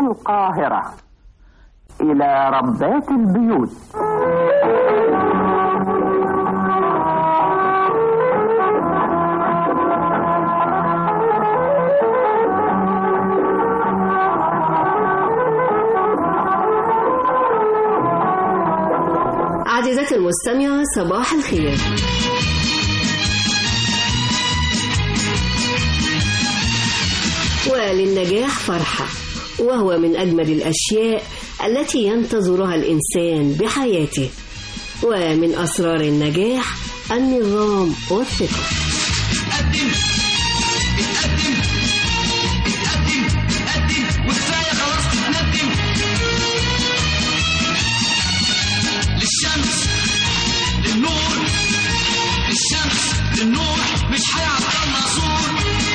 القاهرة إلى ربات البيوت عزيزتي المستمعة صباح الخير وللنجاح فرحة وهو من أجمل الأشياء التي ينتظرها الإنسان بحياته ومن أسرار النجاح النظام والثقة وكفايه خلاص تتندم للشمس للنور للشمس للنور مش هيعطلنا سور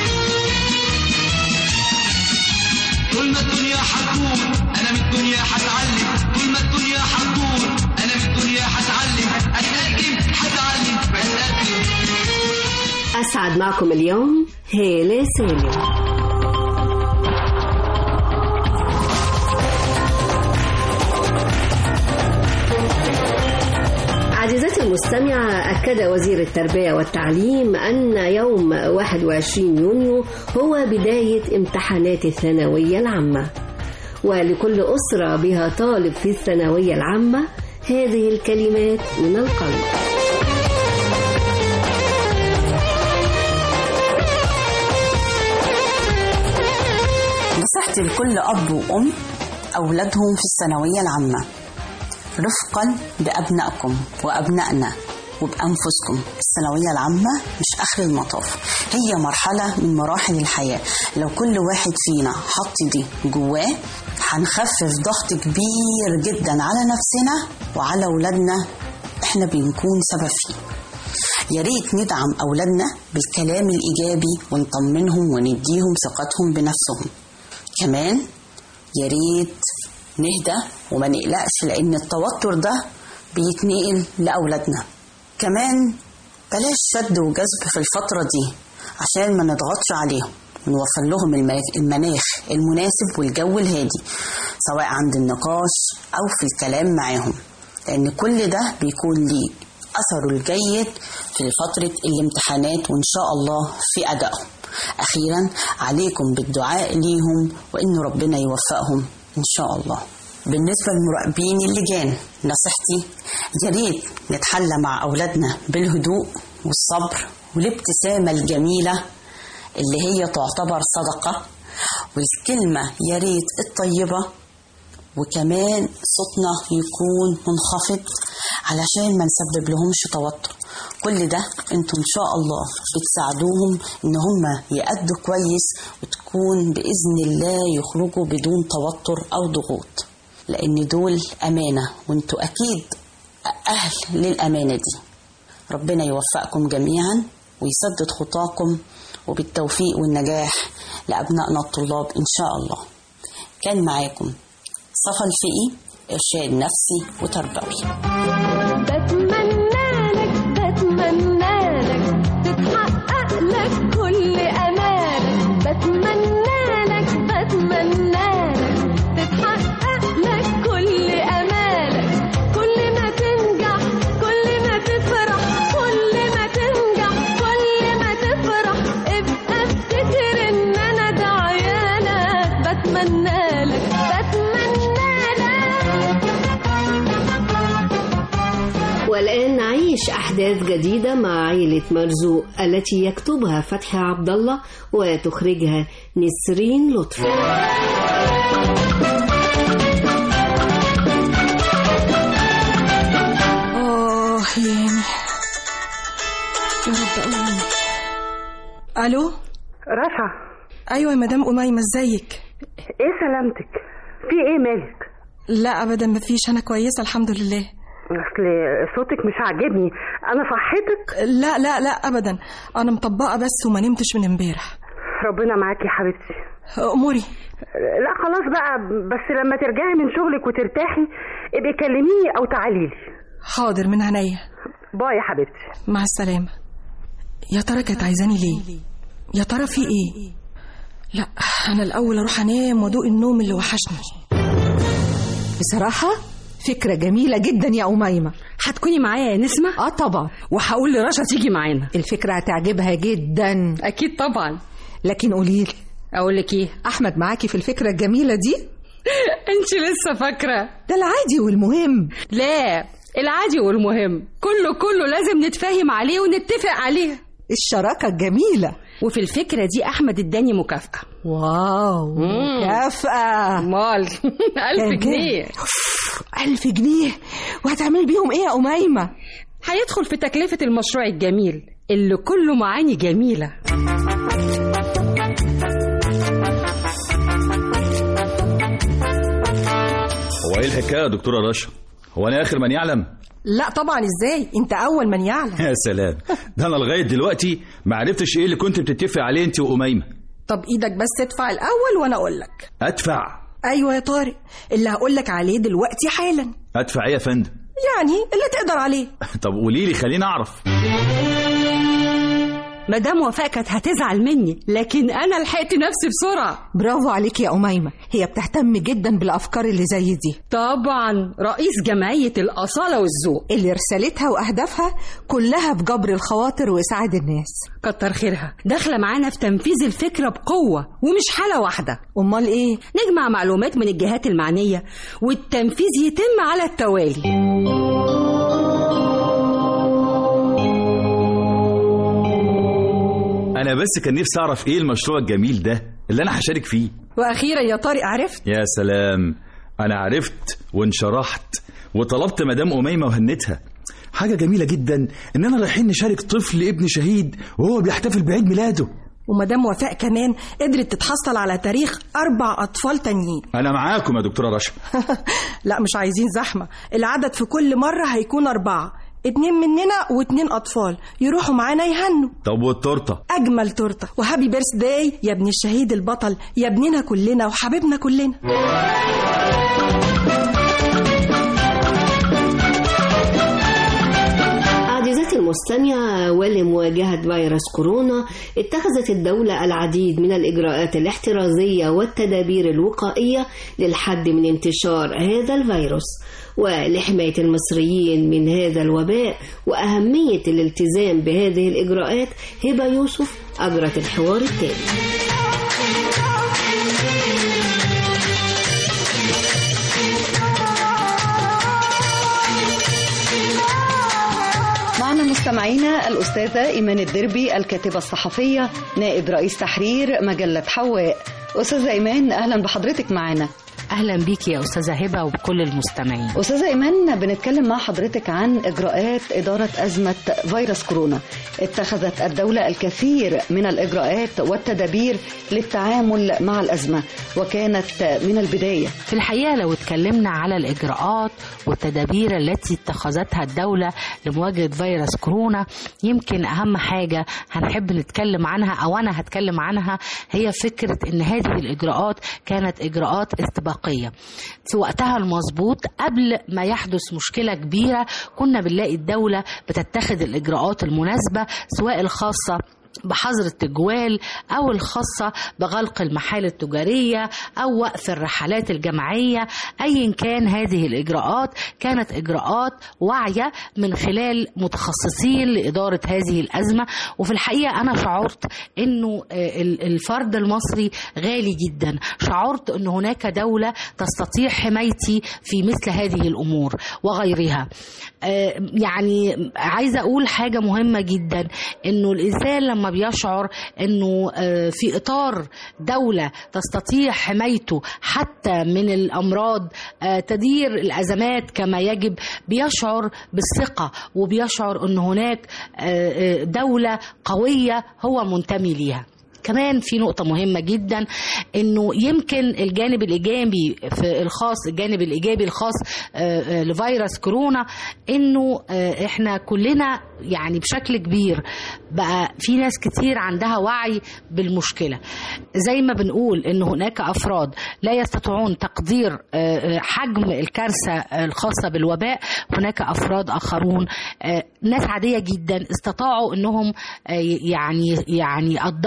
طول ما الدنيا هتدور انا من الدنيا هتعلم طول ما الدنيا هتدور انا من الدنيا هتعلم اتقدم هتعلم بتقدم أسعد معكم اليوم هالة سالم عزيزتي المستمعة أكد وزير التربية والتعليم أن يوم 21 يونيو هو بداية امتحانات الثانوية العامة ولكل أسرة بها طالب في الثانوية العامة هذه الكلمات من القلب نصيحتي لكل أب وأم أولادهم في الثانوية العامة رفقا بأبنائكم وأبنائنا وبأنفسكم الثانوية العامة مش آخر المطاف هي مرحلة من مراحل الحياة لو كل واحد فينا حط دي جواه هنخفف ضغط كبير جدا على نفسنا وعلى أولادنا احنا بنكون سبب فيه يا ريت ندعم أولادنا بالكلام الإيجابي ونطمنهم ونديهم ثقتهم بنفسهم كمان يا ريت نهدى وما نقلقش لأن التوتر ده بيتنقل لأولادنا كمان بلاش شد وجذب في الفترة دي عشان ما نضغطش عليهم ونوفر لهم الم- المناخ المناسب والجو الهادي سواء عند النقاش أو في الكلام معاهم لأن كل ده بيكون ليه أثره الجيد في فترة الامتحانات وإن شاء الله في أدائهم أخيرا عليكم بالدعاء ليهم وإن ربنا يوفقهم إن شاء الله بالنسبة للمراقبين اللجان نصيحتي يا ريت نتحلى مع أولادنا بالهدوء والصبر والابتسامة الجميلة اللي هي تعتبر صدقة والكلمة يا ريت الطيبة وكمان صوتنا يكون منخفض علشان ما نسبب لهمش توتر كل ده انتوا ان شاء الله بتساعدوهم ان هم يأدوا كويس وتكون بإذن الله يخرجوا بدون توتر أو ضغوط لأن دول أمانة وانتوا أكيد أهل للأمانة دي ربنا يوفقكم جميعا ويسدد خطاكم وبالتوفيق والنجاح لأبنائنا الطلاب إن شاء الله كان معاكم صفا الفقي إرشاد نفسي وتربوي بتمنى لك بتمنى لك تتحقق لك كل امالك بتمنى لك بتمنى لك تتحقق لك كل امالك كل ما تنجح كل ما تفرح كل ما تنجح كل ما تفرح ابقى افتكر ان انا دعيالك بتمنى لك بتمنى لك والآن نعيش أحداث جديدة مع عائلة مرزوق التي يكتبها فتحي عبد الله وتخرجها نسرين لطفي آه يعني يا رب أمين ألو رشا أيوة يا مدام أميمة ازيك ايه سلامتك في ايه مالك لا أبدا مفيش أنا كويسة الحمد لله اصل صوتك مش عاجبني انا صحتك لا لا لا أبدا أنا مطبقة بس وما نمتش من امبارح ربنا معاكي يا حبيبتي أموري لا خلاص بقى بس لما ترجعي من شغلك وترتاحي ابقي كلميني او تعالي لي حاضر من عينيا باي يا حبيبتي مع السلامة يا ترى كانت عايزاني ليه يا ترى في ايه لا انا الاول اروح انام وادوق النوم اللي وحشني بصراحة فكرة جميلة جدا يا أميمة هتكوني معايا يا نسمة اه طبعا وهقول لرشا تيجي معانا الفكرة هتعجبها جدا اكيد طبعا لكن قوليلي اقول لك ايه أحمد معاكي في الفكرة الجميلة دي انت لسه فاكره ده العادي والمهم لا العادي والمهم كله كله لازم نتفاهم عليه ونتفق عليه الشراكة الجميلة وفي الفكرة دي أحمد اداني مكافأة واو مم. مكافأة مال كام ألف جنيه ألف جنيه وهتعمل بيهم إيه يا أميمة هيدخل في تكلفة المشروع الجميل اللي كله معاني جميلة هو ايه الحكايه يا دكتوره رشا هو انا اخر من يعلم لا طبعا ازاي انت اول من يعلم يا سلام ده انا لغايه دلوقتي ما عرفتش ايه اللي كنت بتتفق عليه انت واميمه طب ايدك بس ادفع الاول وانا اقول لك ادفع ايوه يا طارق اللي هقول لك عليه دلوقتي حالا ادفع ايه يا فندم يعني اللي تقدر عليه طب قولي لي خليني اعرف مدام وفاء كانت هتزعل مني لكن أنا لحقت نفسي بسرعة برافو عليك يا أميمة هي بتهتم جدا بالأفكار اللي زي دي طبعا رئيس جمعية الأصالة والذوق اللي رسالتها وأهدافها كلها في جبر الخواطر وإسعاد الناس كتر خيرها داخلة معانا في تنفيذ الفكرة بقوة ومش حالة واحدة أمال إيه؟ نجمع معلومات من الجهات المعنية والتنفيذ يتم على التوالي انا بس كان نفسي اعرف ايه المشروع الجميل ده اللي انا هشارك فيه واخيرا يا طارق عرفت يا سلام انا عرفت وانشرحت وطلبت مدام اميمه وهنتها حاجه جميله جدا اننا رايحين نشارك طفل ابن شهيد وهو بيحتفل بعيد ميلاده ومدام وفاء كمان قدرت تتحصل على تاريخ اربع اطفال تانيين انا معاكم يا دكتوره رشا لا مش عايزين زحمه العدد في كل مره هيكون اربعه اتنين مننا واتنين اطفال يروحوا معانا يهنوا طب والتورته اجمل تورته وهابي بيرث داي يا ابن الشهيد البطل يا ابننا كلنا وحبيبنا كلنا عزيزتي المستمعة ولمواجهة فيروس كورونا اتخذت الدولة العديد من الإجراءات الاحترازية والتدابير الوقائية للحد من انتشار هذا الفيروس ولحماية المصريين من هذا الوباء وأهمية الالتزام بهذه الإجراءات هبة يوسف أجرت الحوار التالي معنا مستمعينا الأستاذة إيمان الدربي الكاتبة الصحفية نائب رئيس تحرير مجلة حواء أستاذة إيمان أهلا بحضرتك معنا اهلا بيكي يا استاذه هبه وبكل المستمعين أستاذة إيمان بنتكلم مع حضرتك عن إجراءات إدارة أزمة فيروس كورونا اتخذت الدولة الكثير من الإجراءات والتدابير للتعامل مع الأزمة وكانت من البداية في الحقيقه لو اتكلمنا على الاجراءات والتدابير التي اتخذتها الدوله لمواجهه فيروس كورونا يمكن اهم حاجه هنحب نتكلم عنها او انا هتكلم عنها هي فكره ان هذه الاجراءات كانت اجراءات استباقيه في وقتها المظبوط قبل ما يحدث مشكله كبيره كنا بنلاقي الدوله بتتخذ الاجراءات المناسبه سواء الخاصه بحظر التجوال أو الخاصة بغلق المحال التجارية أو وقف الرحلات الجماعية أيا كان هذه الإجراءات كانت إجراءات واعية من خلال متخصصين لإدارة هذه الأزمة وفي الحقيقة أنا شعرت أنه آه، ال- الفرد المصري غالي جدا شعرت أن هناك دولة تستطيع حمايتي في مثل هذه الأمور وغيرها آه، يعني عايزة أقول حاجة مهمة جدا أنه الإنسان لما بيشعر أنه آه، في إطار دولة تستطيع حمايته حتى من الأمراض آه، تدير الأزمات كما يجب بيشعر بالثقة وبيشعر أن هناك آه، آه، دولة قوية هو منتمي ليها كمان في نقطة مهمة جدا انه يمكن الجانب الايجابي في الخاص الجانب الايجابي الخاص آه، آه، لفيروس كورونا انه آه، احنا كلنا يعني بشكل كبير بقى في ناس كتير عندها وعي بالمشكلة زي ما بنقول ان هناك افراد لا يستطيعون تقدير آه، آه، حجم الكارثة آه، الخاصة بالوباء هناك افراد اخرون آه، ناس عادية جدا استطاعوا انهم آه، يعني يعني يقدروا آه،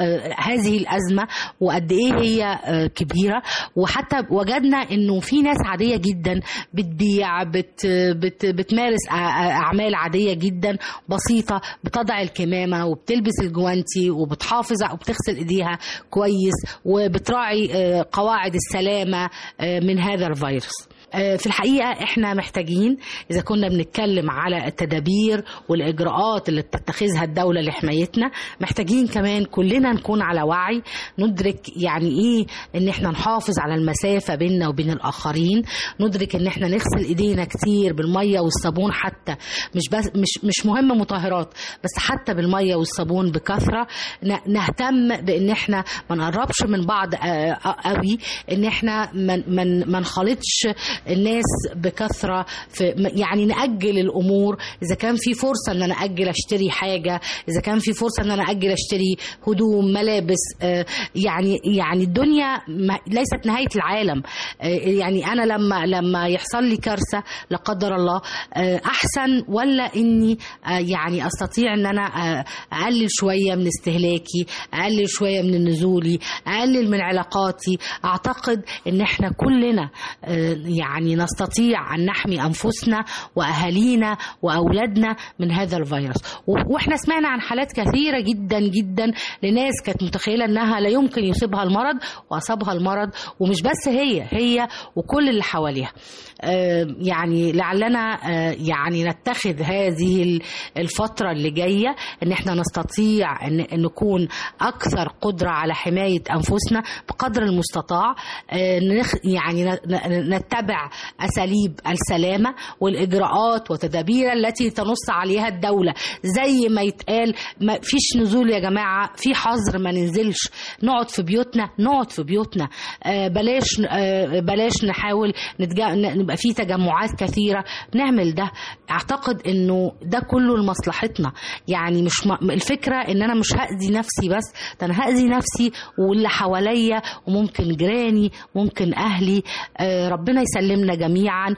آه، هذه الازمه وقد ايه هي آه، كبيره وحتى وجدنا انه في ناس عاديه جدا بتبيع بت بت بتمارس أ- أ- اعمال عاديه جدا بسيطه بتضع الكمامه وبتلبس الجوانتي وبتحافظ وبتغسل ايديها كويس وبتراعي آه، قواعد السلامه آه، من هذا الفيروس آه، في الحقيقة احنا محتاجين إذا كنا بنتكلم على التدابير والإجراءات اللي بتتخذها الدولة لحمايتنا محتاجين كمان كلنا نكون على وعي ندرك يعني إيه إن احنا نحافظ على المسافة بيننا وبين الآخرين ندرك إن احنا نغسل إيدينا كتير بالمية والصابون حتى مش بس مش مش مهم مطهرات بس حتى بالمية والصابون بكثرة ن- نهتم بإن احنا ما نقربش من بعض آه، قوي إن احنا ما ما- ما نخالطش الناس بكثره في يعني ناجل الامور اذا كان في فرصه ان انا اجل اشتري حاجه اذا كان في فرصه ان انا اجل اشتري هدوم ملابس آه، يعني يعني الدنيا ما- ليست نهايه العالم آه، يعني انا لما لما يحصل لي كارثه لا قدر الله آه، احسن ولا اني آه، يعني استطيع ان انا آه، اقلل شويه من استهلاكي اقلل شويه من نزولي اقلل من علاقاتي اعتقد ان احنا كلنا آه، يعني نستطيع ان نحمي انفسنا واهالينا واولادنا من هذا الفيروس و- واحنا سمعنا عن حالات كثيره جدا جدا لناس كانت متخيله انها لا يمكن يصيبها المرض واصابها المرض ومش بس هي هي وكل اللي حواليها آه، يعني لعلنا آه، يعني نتخذ هذه ال- الفتره اللي جايه ان احنا نستطيع ان إن نكون اكثر قدره على حمايه انفسنا بقدر المستطاع آه، نخ- يعني ن- ن- نتبع اساليب السلامه والاجراءات والتدابير التي تنص عليها الدوله زي ما يتقال ما فيش نزول يا جماعه في حظر ما ننزلش نقعد في بيوتنا نقعد في بيوتنا آه، بلاش آه، بلاش نحاول نتجا... ن- نبقى في تجمعات كثيره نعمل ده اعتقد انه ده كله لمصلحتنا يعني مش م... الفكره ان انا مش هاذي نفسي بس ده انا هاذي نفسي واللي حواليا وممكن جيراني ممكن اهلي آه، ربنا يسلمنا جميعا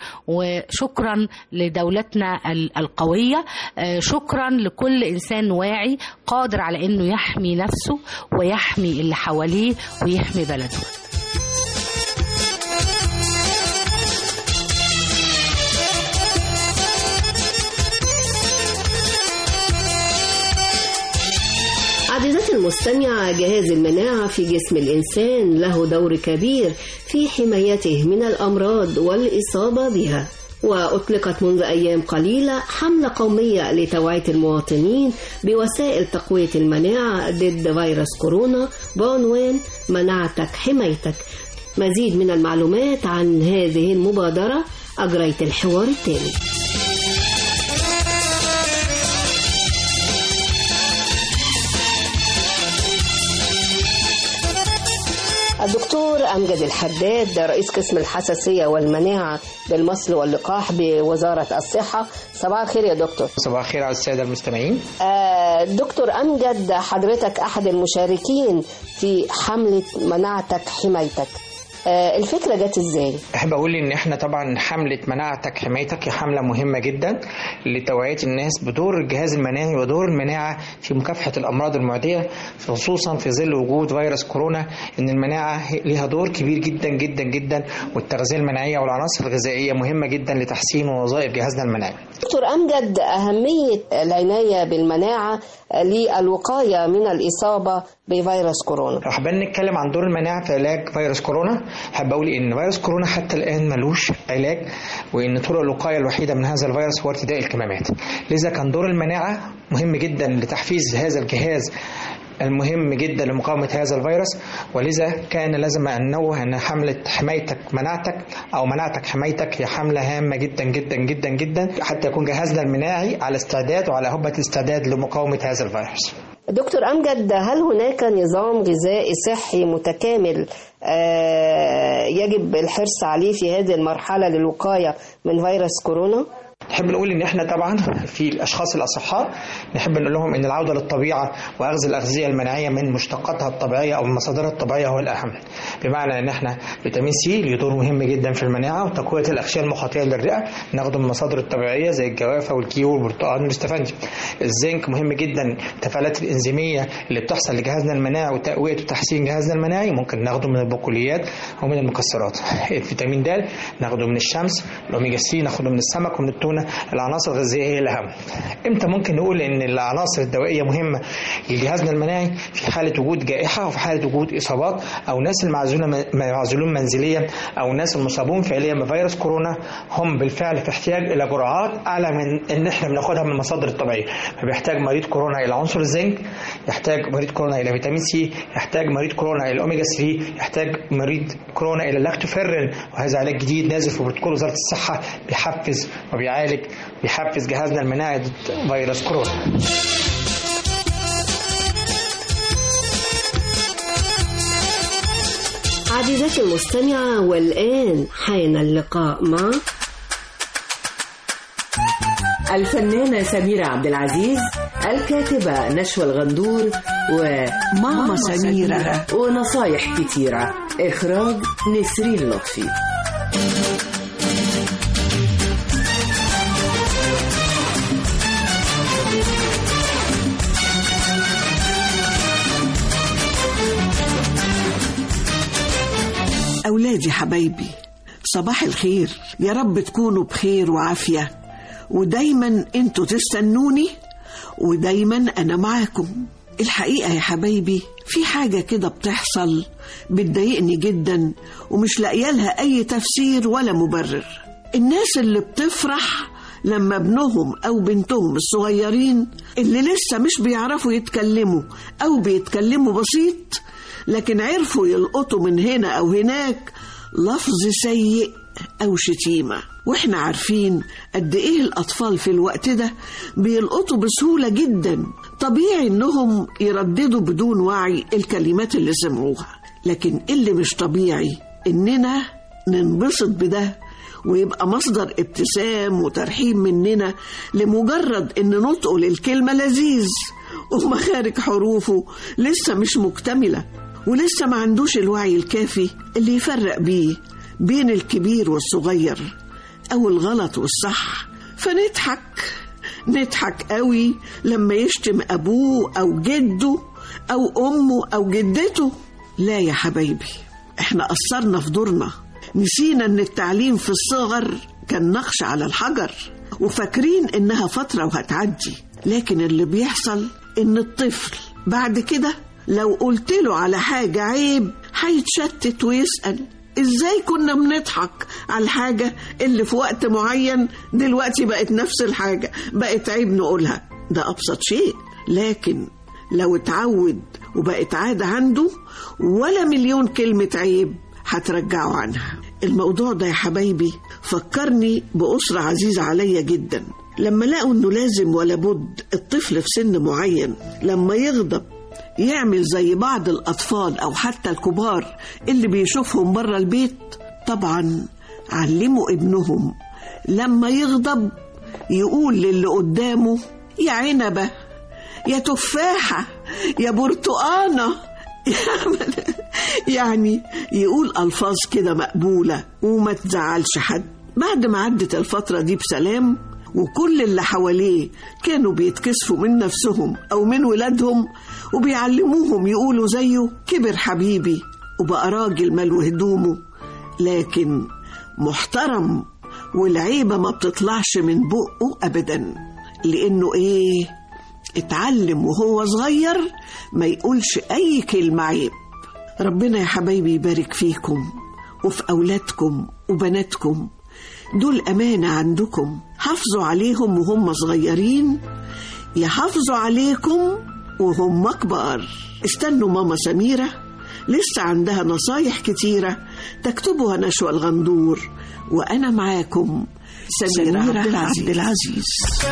وشكرا لدولتنا ال- القويه آه، شكرا لكل انسان واعي قادر على انه يحمي نفسه ويحمي اللي حواليه ويحمي بلده عزيزتي المستمعة جهاز المناعة في جسم الإنسان له دور كبير في حمايته من الأمراض والإصابة بها وأطلقت منذ أيام قليلة حملة قومية لتوعية المواطنين بوسائل تقوية المناعة ضد فيروس كورونا بعنوان مناعتك حمايتك مزيد من المعلومات عن هذه المبادرة أجريت الحوار التالي الدكتور أمجد الحداد رئيس قسم الحساسية والمناعة بالمصل واللقاح بوزارة الصحة صباح الخير يا دكتور صباح الخير على السادة المستمعين آه، دكتور أمجد حضرتك أحد المشاركين في حملة مناعتك حمايتك آه، الفكرة جت إزاي؟ أحب أقول إن إحنا طبعا حملة مناعتك حمايتك هي حملة مهمة جدا لتوعية الناس بدور الجهاز المناعي ودور المناعة في مكافحة الأمراض المعدية خصوصا في ظل وجود فيروس كورونا إن المناعة هي- ليها دور كبير جدا جدا جدا والتغذية المناعية والعناصر الغذائية مهمة جدا لتحسين وظائف جهازنا المناعي. دكتور أمجد أهمية العناية بالمناعة للوقاية من الإصابة بفيروس كورونا لو حابين نتكلم عن دور المناعة في علاج فيروس كورونا حابب أقول إن فيروس كورونا حتى الآن ملوش علاج وإن طرق الوقاية الوحيدة من هذا الفيروس هو ارتداء الكمامات لذا كان دور المناعة مهم جدا لتحفيز هذا الجهاز المهم جدا لمقاومة هذا الفيروس ولذا كان لازم أن ننوه أن حملة حمايتك مناعتك أو مناعتك حمايتك هي حملة هامة جدا جدا جدا جدا حتى يكون جهازنا المناعي على استعداد وعلى هبة استعداد لمقاومة هذا الفيروس دكتور أمجد هل هناك نظام غذائي صحي متكامل آه، يجب الحرص عليه في هذه المرحلة للوقاية من فيروس كورونا؟ نحب نقول ان احنا طبعا في الاشخاص الاصحاء نحب نقول لهم ان العوده للطبيعه واخذ الاغذيه المناعيه من مشتقاتها الطبيعيه او من مصادرها الطبيعيه هو الاهم بمعنى ان احنا فيتامين سي له دور مهم جدا في المناعه وتقويه الاغشيه المخاطيه للرئه ناخده من المصادر الطبيعيه زي الجوافه والكيو والبرتقال والاستفندي الزنك مهم جدا التفاعلات الانزيميه اللي بتحصل لجهازنا المناعي وتقويه وتحسين جهازنا المناعي ممكن ناخده من البقوليات ومن المكسرات الفيتامين د ناخده من الشمس الاوميجا 3 ناخده من السمك ومن التونه العناصر الغذائيه هي الاهم امتى ممكن نقول ان العناصر الدوائيه مهمه لجهازنا المناعي في حاله وجود جائحه وفي حاله وجود اصابات او ناس المعزوله معزولون منزليا او ناس المصابون فعليا بفيروس كورونا هم بالفعل في احتياج الى جرعات اعلى من ان احنا بناخدها من المصادر الطبيعيه فبيحتاج مريض كورونا الى عنصر الزنك يحتاج مريض كورونا الى فيتامين سي يحتاج مريض كورونا الى اوميجا 3 يحتاج مريض كورونا الى لاكتوفيرين وهذا علاج جديد نازل في بروتوكول وزاره الصحه بيحفز وبيعالج بيحفز جهازنا المناعي ضد فيروس كورونا عزيزتي المستمعة والآن حان اللقاء مع الفنانة سميرة عبد العزيز الكاتبة نشوى الغندور وماما سميرة ونصايح كتيرة إخراج نسرين لطفي أولادي حبايبي صباح الخير يا رب تكونوا بخير وعافية ودايما انتوا تستنوني ودايما أنا معاكم الحقيقة يا حبايبي في حاجة كده بتحصل بتضايقني جدا ومش لاقيه لها أي تفسير ولا مبرر الناس اللي بتفرح لما ابنهم أو بنتهم الصغيرين اللي لسه مش بيعرفوا يتكلموا أو بيتكلموا بسيط لكن عرفوا يلقطوا من هنا أو هناك لفظ سيء أو شتيمة وإحنا عارفين قد إيه الأطفال في الوقت ده بيلقطوا بسهولة جدا طبيعي إنهم يرددوا بدون وعي الكلمات اللي سمعوها لكن اللي مش طبيعي إننا ننبسط بده ويبقى مصدر ابتسام وترحيب مننا لمجرد إن نطقه للكلمة لذيذ ومخارج حروفه لسه مش مكتملة ولسه ما عندوش الوعي الكافي اللي يفرق بيه بين الكبير والصغير أو الغلط والصح فنضحك نضحك قوي لما يشتم أبوه أو جده أو أمه أو جدته لا يا حبايبي احنا قصرنا في دورنا نسينا ان التعليم في الصغر كان نقش على الحجر وفاكرين انها فترة وهتعدي لكن اللي بيحصل ان الطفل بعد كده لو قلت له على حاجة عيب هيتشتت ويسأل ازاي كنا بنضحك على الحاجة اللي في وقت معين دلوقتي بقت نفس الحاجة بقت عيب نقولها ده أبسط شيء لكن لو اتعود وبقت عادة عنده ولا مليون كلمة عيب هترجعه عنها الموضوع ده يا حبايبي فكرني بأسرة عزيزة عليا جدا لما لقوا انه لازم ولا بد الطفل في سن معين لما يغضب يعمل زي بعض الأطفال أو حتى الكبار اللي بيشوفهم بره البيت طبعا علموا ابنهم لما يغضب يقول للي قدامه يا عنبة يا تفاحة يا برتقانة يعني يقول ألفاظ كده مقبولة وما تزعلش حد بعد ما عدت الفترة دي بسلام وكل اللي حواليه كانوا بيتكسفوا من نفسهم أو من ولادهم وبيعلموهم يقولوا زيه كبر حبيبي وبقى راجل ملو هدومه لكن محترم والعيبة ما بتطلعش من بقه أبدا لأنه إيه اتعلم وهو صغير ما يقولش أي كلمة عيب ربنا يا حبايبي يبارك فيكم وفي أولادكم وبناتكم دول أمانة عندكم حافظوا عليهم وهم صغيرين يحافظوا عليكم وهم كبار استنوا ماما سميرة لسه عندها نصايح كتيرة تكتبها نشوى الغندور وأنا معاكم سميرة, سميرة عبد العزيز, عبد العزيز.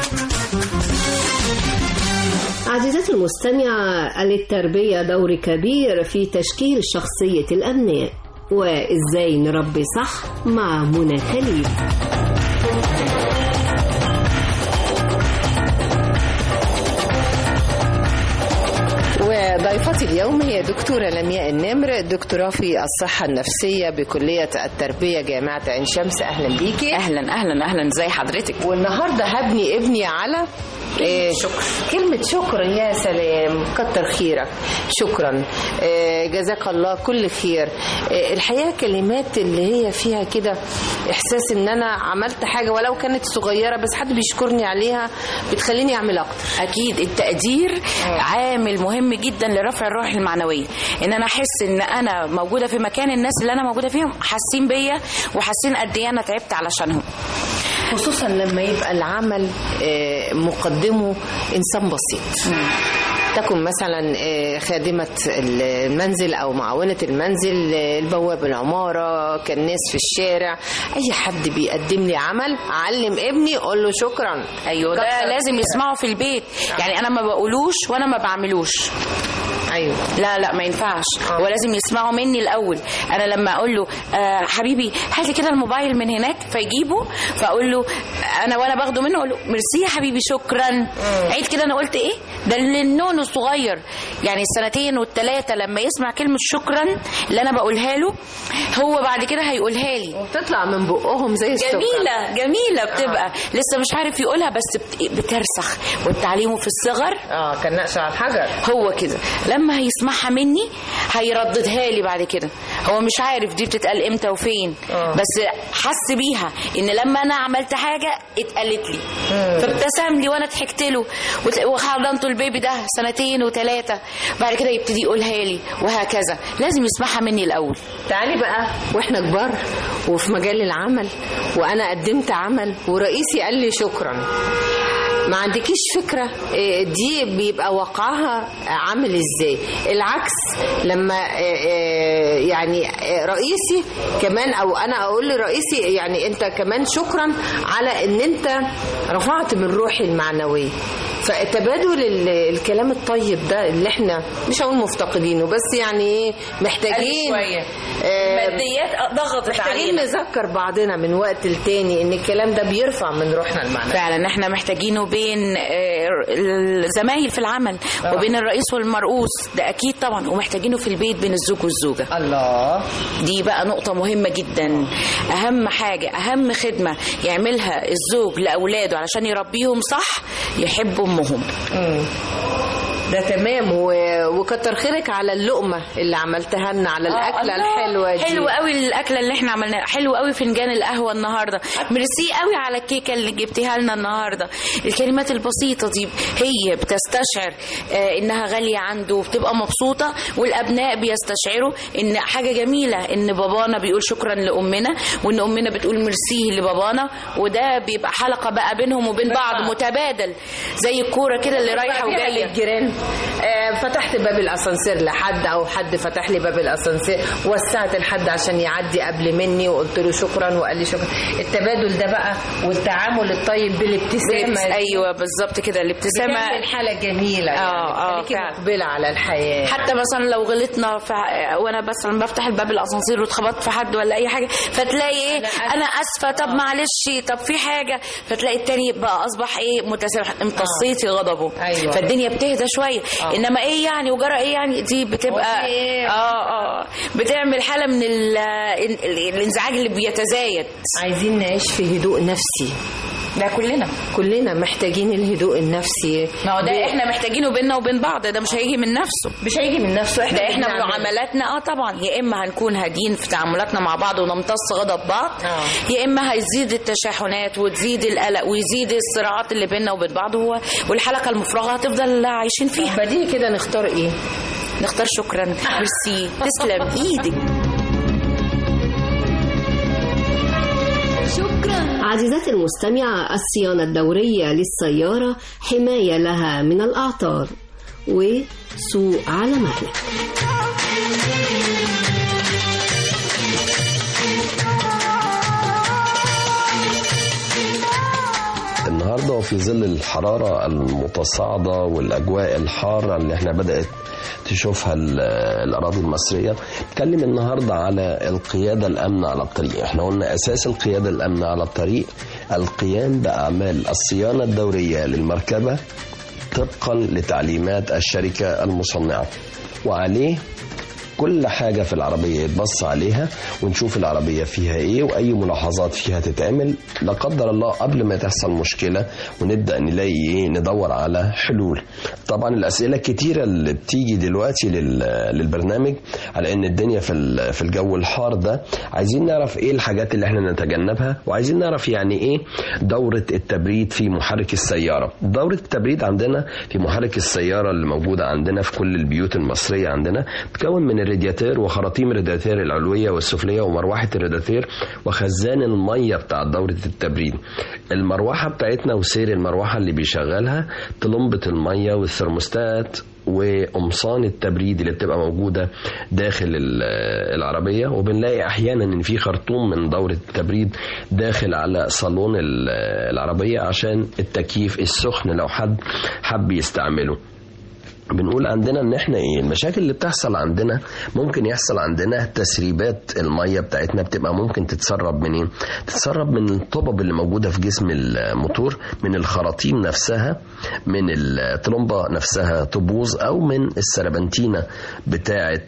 عزيزتي المستمعة للتربية دور كبير في تشكيل شخصية الأبناء وإزاي نربي صح مع منى خليل وضيفتي اليوم هي دكتورة لمياء النمر دكتوراه في الصحة النفسية بكلية التربية جامعة عين شمس أهلا بيكي اهلا اهلا اهلا ازي حضرتك والنهارده هبني ابني على إيه شكر كلمة شكر يا سلام كتر خيرك شكرا إيه جزاك الله كل خير إيه الحقيقة كلمات اللي هي فيها كده إحساس إن أنا عملت حاجة ولو كانت صغيرة بس حد بيشكرني عليها بتخليني أعمل أكتر اكيد التقدير عامل مهم جدا لرفع الروح المعنويه ان انا احس ان انا موجوده في مكان الناس اللي انا موجوده فيهم حاسين بيا وحاسين قد ايه انا تعبت علشانهم خصوصا لما يبقى العمل آه، مقدمه انسان بسيط تكن مثلا آه، خادمة المنزل أو معاونة المنزل آه، البواب العمارة كالناس في الشارع أي حد بيقدم لي عمل علم ابني أقول له شكرا ايوه ده كتر لازم خيرك. يسمعه في البيت يعني انا ما بقولوش وانا ما بعملوش ايوه لا لا ما ينفعش هو لازم يسمعه مني الاول انا لما اقول له آه حبيبي هات لي كده الموبايل من هناك فيجيبه فاقول له انا وانا باخده منه اقول له ميرسي يا حبيبي شكرا عيد كده انا قلت ايه ده للنون الصغير يعني السنتين والثلاثه لما يسمع كلمه شكرا اللي انا بقولها له هو بعد كده هيقولها لي وبتطلع من بقهم زي السكر. جميله جميله بتبقى آه. لسه مش عارف يقولها بس بت- بترسخ والتعليم في الصغر اه كان نقش على الحجر هو كده لما هيسمعها مني هيرددها لي بعد كده هو مش عارف دي بتتقال امتى وفين آه. بس حس بيها ان لما انا عملت حاجه اتقالت لي فابتسم لي وانا ضحكت له وت- وحضنته البيبي ده سنتين وثلاثه بعد كده يبتدي يقولها لي وهكذا لازم يسمعها مني الاول تعالي بقى واحنا كبار وفي مجال العمل وانا قدمت عمل ورئيسي قال لي شكرا ما عندكيش فكرة إيه، دي بيبقى وقعها عامل ازاي العكس لما إيه، إيه، يعني إيه، رئيسي كمان او انا اقول لرئيسي يعني انت كمان شكرا على ان انت رفعت من روحي المعنوية فتبادل ال- الكلام الطيب ده اللي احنا مش هقول مفتقدينه بس يعني ايه محتاجين شوية. آه، الماديات ضغطت محتاجين علينا نذكر بعضنا من وقت لتاني ان الكلام ده بيرفع من روحنا المعنوية فعلا احنا محتاجينه بين آه، الزمايل في العمل آه. وبين الرئيس والمرؤوس ده اكيد طبعا ومحتاجينه في البيت بين الزوج والزوجه الله دي بقى نقطه مهمه جدا اهم حاجه اهم خدمه يعملها الزوج لاولاده علشان يربيهم صح يحبوا امهم ده تمام و... وكتر خيرك على اللقمة اللي عملتها لنا على الأكلة الله، الحلوة دي حلو قوي الاكله اللي احنا عملناها حلو قوي فنجان القهوه النهارده ميرسي قوي على الكيكه اللي جبتيها لنا النهارده الكلمات البسيطه دي هي بتستشعر آه، انها غاليه عنده وبتبقى مبسوطه والابناء بيستشعروا ان حاجه جميله ان بابانا بيقول شكرا لامنا وان امنا بتقول ميرسي لبابانا وده بيبقى حلقه بقى بينهم وبين بعض متبادل زي الكوره كده اللي رايحه فيها وجايه للجيران آه، فتحت باب الاسانسير لحد او حد فتح لي باب الاسانسير وسعت لحد عشان يعدي قبل مني وقلت له شكرا وقال لي شكرا التبادل ده بقى والتعامل الطيب بالابتسامه دي ايوه بالظبط كده الابتسامه بتعمل حالة جميلة يعني اه اه بتخليكي فعلا. مقبلة على الحياة حتى مثلا لو غلطنا في وانا مثلا بفتح الباب الاسانسير واتخبطت في حد ولا اي حاجه فتلاقي ايه انا اسفه طب معلش طب في حاجه فتلاقي التاني بقى اصبح ايه متسامح امتصيتي غضبه أيوة. فالدنيا بتهدى شويه آه. انما ايه يعني وجرى ايه يعني دي بتبقى هو في إيه؟ اه اه بتعمل حاله من ال- ال- الانزعاج اللي بيتزايد عايزين نعيش في هدوء نفسي ده كلنا كلنا محتاجين الهدوء النفسي ما هو ده ب- احنا محتاجينه بيننا وبين بعض ده مش هيجي من نفسه مش هيجي من نفسه احنا ده احنا بنعمله. معاملاتنا اه طبعا يا اما هنكون هادين في تعاملاتنا مع بعض ونمتص غضب بعض آه. يا اما هيزيد التشاحنات وتزيد القلق ويزيد الصراعات اللي بيننا وبين بعض هو والحلقه المفرغه هتفضل عايشين فيها بديهي كده نختار ايه نختار شكرا ميرسي تسلم ايدك شكرا عزيزتي المستمعة الصيانة الدورية للسيارة حماية لها من الأعطال وسوء على مهلك النهارده وفي ظل الحراره المتصاعده والاجواء الحاره اللي احنا بدات تشوفها ال- الاراضي المصريه نتكلم النهارده على القياده الامنه على الطريق احنا قلنا اساس القياده الامنه على الطريق القيام باعمال الصيانه الدوريه للمركبه طبقا لتعليمات الشركة المصنعة وعليه كل حاجة في العربية يتبص عليها ونشوف العربية فيها ايه واي ملاحظات فيها تتعمل لا قدر الله قبل ما تحصل مشكلة ونبدأ نلاقي ايه ندور على حلول طبعا الاسئلة الكتيرة اللي بتيجي دلوقتي لل- للبرنامج على ان الدنيا في ال- في الجو الحار ده عايزين نعرف ايه الحاجات اللي احنا نتجنبها وعايزين نعرف يعني ايه دورة التبريد في محرك السيارة دورة التبريد عندنا في محرك السيارة اللي موجودة عندنا في كل البيوت المصرية عندنا تكون من الرادياتير وخراطيم الرادياتير العلوية والسفلية ومروحة الرادياتير وخزان المية بتاع دورة التبريد المروحة بتاعتنا وسير المروحة اللي بيشغلها طلمبة المية والثرموستات وقمصان التبريد اللي بتبقى موجودة داخل ال- العربية وبنلاقي أحيانا إن في خرطوم من دورة التبريد داخل على صالون ال- العربية عشان التكييف السخن لو حد حب يستعمله بنقول عندنا ان احنا ايه المشاكل اللي بتحصل عندنا ممكن يحصل عندنا تسريبات الميه بتاعتنا بتبقى ممكن تتسرب منين تتسرب من الطبب اللي موجوده في جسم الموتور من الخراطيم نفسها من الطلمبه نفسها تبوظ او من السربنتينه بتاعه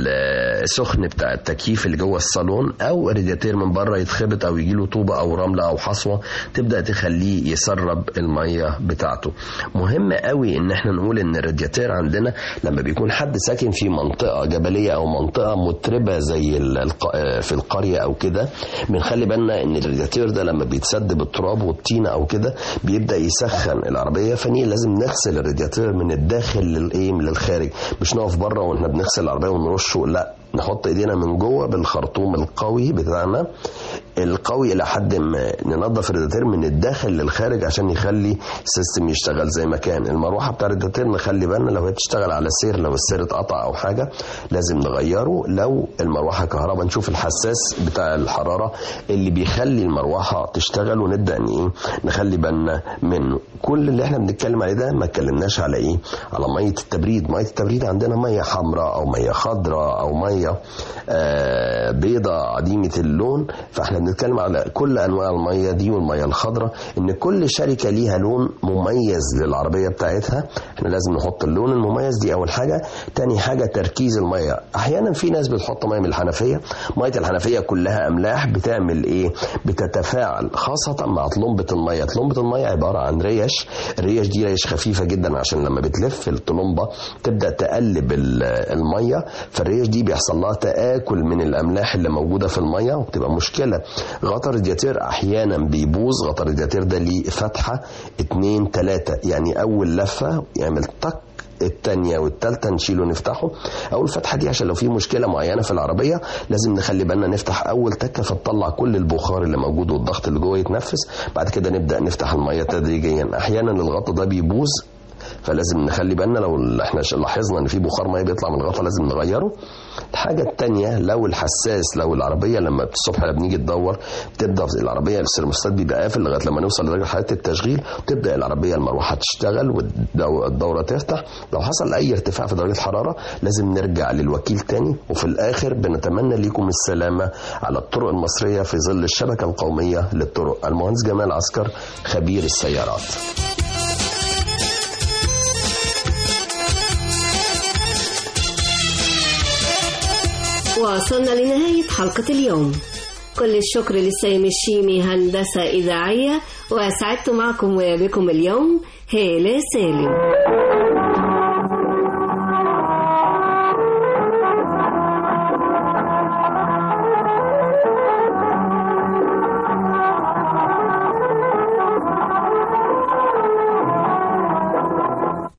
السخن بتاع التكييف اللي جوه الصالون او الرادياتير من بره يتخبط او يجيله طوبه او رمله او حصوه تبدا تخليه يسرب الميه بتاعته مهم قوي ان احنا نقول ان الرادياتير عندنا لما بيكون حد ساكن في منطقه جبليه او منطقه متربه زي ال- الق- في القريه او كده بنخلي بالنا ان الرادياتير ده لما بيتسد بالتراب والطينه او كده بيبدا يسخن العربيه فني لازم نغسل الرادياتير من الداخل للايه من للخارج مش نقف بره واحنا بنغسل العربيه ونرشه لا نحط ايدينا من جوه بالخرطوم القوي بتاعنا القوي الى حد ما ننظف الرادياتير من الداخل للخارج عشان يخلي السيستم يشتغل زي ما كان المروحه بتاع الرادياتير نخلي بالنا لو هي بتشتغل على سير لو السير اتقطع او حاجه لازم نغيره لو المروحه كهرباء نشوف الحساس بتاع الحراره اللي بيخلي المروحه تشتغل ونبدا ان ايه نخلي بالنا منه كل اللي احنا بنتكلم عليه ده ما اتكلمناش على ايه على ميه التبريد ميه التبريد عندنا ميه حمراء او ميه خضراء او ميه آه بيضة عديمة اللون فاحنا بنتكلم على كل انواع الميه دي والميه الخضراء ان كل شركه ليها لون مميز للعربيه بتاعتها احنا لازم نحط اللون المميز دي اول حاجه تاني حاجه تركيز الميه احيانا في ناس بتحط ميه من الحنفيه ميه الحنفيه كلها املاح بتعمل ايه بتتفاعل خاصه مع طلمبه الميه طلمبه الميه عباره عن ريش الريش دي ريش خفيفه جدا عشان لما بتلف الطلمبه تبدا تقلب ال- الميه فالريش دي بيحصل لها تاكل من الاملاح اللي موجوده في الميه وبتبقى مشكله غطا الرادياتير احيانا بيبوظ غطا الرادياتير ده ليه فتحه اتنين تلاته يعني اول لفه يعمل طق التانية والتالتة نشيله نفتحه أول فتحة دي عشان لو في مشكلة معينة في العربية لازم نخلي بالنا نفتح أول تكة فتطلع كل البخار اللي موجود والضغط اللي جوه يتنفس بعد كده نبدأ نفتح المية تدريجيا أحيانا الغطا ده بيبوظ فلازم نخلي بالنا لو احنا ش- لاحظنا ان في بخار ميه بيطلع من الغطا لازم نغيره الحاجه التانية لو الحساس لو العربيه لما الصبح لما بنيجي تدور تبدا العربيه السيرموستات بيبقى قافل لغايه لما نوصل لدرجه حراره التشغيل تبدا العربيه المروحه تشتغل والدوره تفتح لو حصل اي ارتفاع في درجه الحراره لازم نرجع للوكيل تاني وفي الاخر بنتمنى ليكم السلامه على الطرق المصريه في ظل الشبكه القوميه للطرق المهندس جمال عسكر خبير السيارات وصلنا لنهاية حلقة اليوم كل الشكر لسيم الشيمي هندسة إذاعية وأسعدت معكم وبكم اليوم هالة سالم